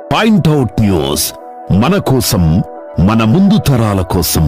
point out news మన కోసం మన ముందు తరాల కోసం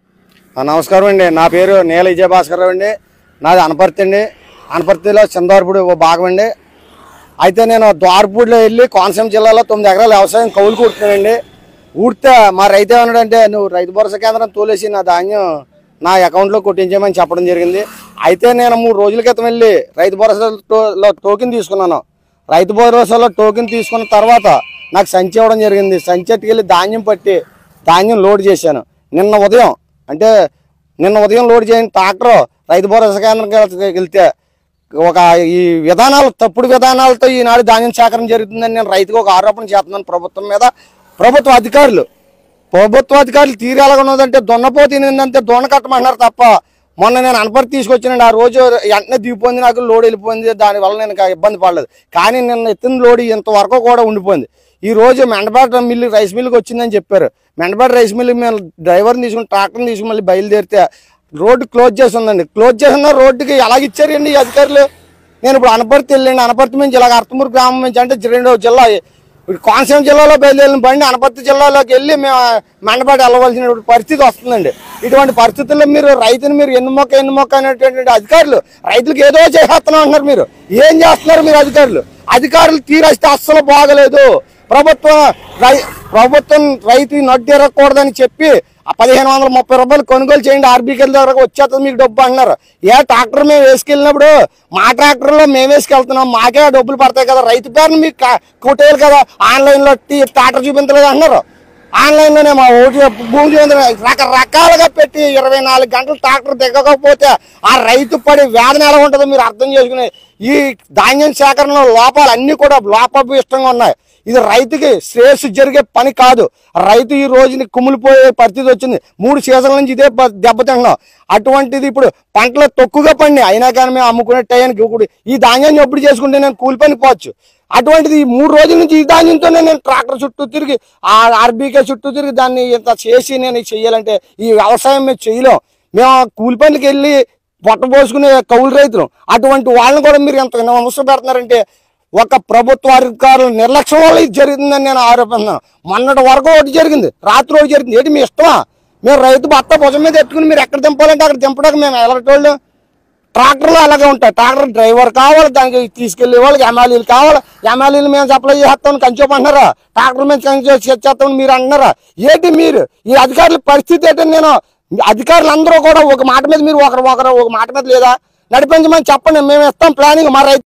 ఆ, నమస్కారం అండి నా పేరు నీల విజయభాస్కరరావు అండి నాది అనపర్తి అండి అనపర్తిలో చందార్పూడి ఓ భాగం అండి అయితే నేను ద్వారపూడిలో వెళ్ళి కోనసీమ జిల్లాలో తొమ్మిది ఎకరాల వ్యవసాయం కౌలు కూడుతున్నానండి ఊడితే మా రైతు ఏమన్నాడంటే నువ్వు రైతు భరోసా కేంద్రం తోలేసి నా ధాన్యం నా అకౌంట్లో కొట్టించేయమని చెప్పడం జరిగింది అయితే నేను మూడు రోజుల క్రితం వెళ్ళి రైతు భరోసాలో టోకెన్ తీసుకున్నాను రైతు భరోసాలో టోకెన్ తీసుకున్న తర్వాత నాకు సంచి ఇవ్వడం జరిగింది సంచి ఎట్టుకెళ్ళి ధాన్యం పట్టి ధాన్యం లోడ్ చేశాను నిన్న ఉదయం అంటే నిన్న ఉదయం లోడ్ చేయని ట్రాక్టర్ రైతు భరోసా కేంద్రంకి వెళ్తే ఒక ఈ విధానాలు తప్పుడు విధానాలతో ఈనాడు ధాన్యం సేకరణ జరుగుతుందని నేను రైతుకు ఒక ఆరోపణ చేస్తున్నాను ప్రభుత్వం మీద ప్రభుత్వ అధికారులు ప్రభుత్వ అధికారులు తీరు ఎలాగ ఉన్నదంటే దున్నపోతు ఏంటంటే దొన్న కట్టమంటున్నారు తప్ప మొన్న నేను అనపర్తి తీసుకొచ్చానండి ఆ రోజు వెంటనే దిగిపోయింది నాకు లోడ్ వెళ్ళిపోయింది దానివల్ల నేను ఇంకా ఇబ్బంది పడలేదు కానీ నిన్న ఎత్తిన లోడ్ ఇంతవరకు కూడా ఉండిపోయింది ఈ రోజు మెండపేట మిల్లు రైస్ మిల్లుకి వచ్చిందని చెప్పారు మెండపేట రైస్ మిల్లు మేము డ్రైవర్ని తీసుకుని ట్రాక్టర్ని తీసుకుని మళ్ళీ బయలుదేరితే రోడ్డు క్లోజ్ చేసి ఉందండి క్లోజ్ చేసిన రోడ్డుకి ఎలాగ ఇచ్చారండి ఈ అధికారులు నేను ఇప్పుడు అనపర్తి వెళ్ళండి అనపర్తి నుంచి ఇలాగ అర్తమూరు గ్రామం నుంచి అంటే రెండో జిల్లా ఇప్పుడు కోనసీమ జిల్లాలో బయలుదేరిన బండి అనపర్తి జిల్లాలోకి వెళ్ళి మేము మెండపేట వెళ్ళవలసిన పరిస్థితి వస్తుందండి ఇటువంటి పరిస్థితుల్లో మీరు రైతుని మీరు ఎన్ని మొక్క ఎన్ని మొక్క అనేటువంటి అధికారులు రైతులకు ఏదో చేసేస్తున్నాం అంటున్నారు మీరు ఏం చేస్తున్నారు మీరు అధికారులు అధికారులు తీరేస్తే అస్సలు బాగలేదు ప్రభుత్వం రై ప్రభుత్వం రైతు నడ్డెరగకూడదని చెప్పి ఆ పదిహేను వందల ముప్పై రూపాయలు కొనుగోలు చేయండి ఆర్బీకేల దగ్గర వచ్చేస్తుంది మీకు డబ్బు అంటున్నారు ఏ ట్రాక్టర్ మేము వేసుకెళ్ళినప్పుడు మా ట్రాక్టర్లో మేము వేసుకెళ్తున్నాం మాకే ఆ డబ్బులు పడతాయి కదా రైతు పేరుని మీకు కా- కొట్టేయాలి కదా ఆన్లైన్లో టీ- ట్రాక్టర్ చూపించలేదు అంటున్నారు ఆన్లైన్లోనే మా ఓటు భూమి కేంద్రం రకరకాలుగా పెట్టి ఇరవై నాలుగు గంటలు ట్రాక్టర్ దిగకపోతే ఆ రైతు పడి వేదన ఎలా ఉంటుందో మీరు అర్థం చేసుకునే ఈ ధాన్యం సేకరణలో లోపాలు అన్నీ కూడా లోపభూయిష్టంగా ఉన్నాయి ఇది రైతుకి శ్రేయస్సు జరిగే పని కాదు రైతు ఈ రోజుని కుమిలిపోయే పరిస్థితి వచ్చింది మూడు సీజన్ల నుంచి ఇదే ప- దెబ్బతింటున్నాం అటువంటిది ఇప్పుడు పంటలు తక్కువగా పండి అయినా కానీ మేము అమ్ముకునే టయానికి ఇప్పుడు ఈ ధాన్యాన్ని ఎప్పుడు చేసుకుంటే నేను కూలి పని పోవచ్చు అటువంటిది ఈ మూడు రోజుల నుంచి ఈ ధాన్యంతోనే నేను ట్రాక్టర్ చుట్టూ తిరిగి ఆ ఆర్బీకే చుట్టూ తిరిగి దాన్ని ఇంత చేసి నేను ఇది చెయ్యాలంటే ఈ వ్యవసాయం మేము చేయలేం మేము ఆ కూలి పనికి వెళ్ళి పొట్ట పోసుకునే కౌలు రైతులు అటువంటి వాళ్ళని కూడా మీరు ఎంత అవసరం పెడుతున్నారంటే ఒక ప్రభుత్వ అధికారుల నిర్లక్ష్యం వల్ల ఇది జరుగుతుందని నేను ఆరోపిస్తున్నాను మొన్నటి వరకు ఒకటి జరిగింది రాత్రి ఒకటి జరిగింది ఏంటి మీ ఇష్టమా మేము రైతు బత్త భుజం మీద ఎత్తుకుని మీరు ఎక్కడ దింపాలంటే అక్కడ దింపడానికి మేము ఎలాంటి ట్రాక్టర్లు అలాగే ఉంటాయి ట్రాక్టర్ డ్రైవర్ కావాలి దానికి తీసుకెళ్లే వాళ్ళకి ఎమ్మెల్యేలు కావాలి ఎమ్మెల్యేలు మేము సప్లై చేస్తాం కంచోమంటున్నారా ట్రాక్టర్ మేము కంచో చేస్తామని మీరు అంటున్నారా ఏంటి మీరు ఈ అధికారుల పరిస్థితి ఏంటని నేను అధికారులు అందరూ కూడా ఒక మాట మీద మీరు ఒకరు ఒకరు ఒక మాట మీద లేదా నడిపించమని చెప్పండి మేము ఇస్తాం ప్లానింగ్ మా రైతు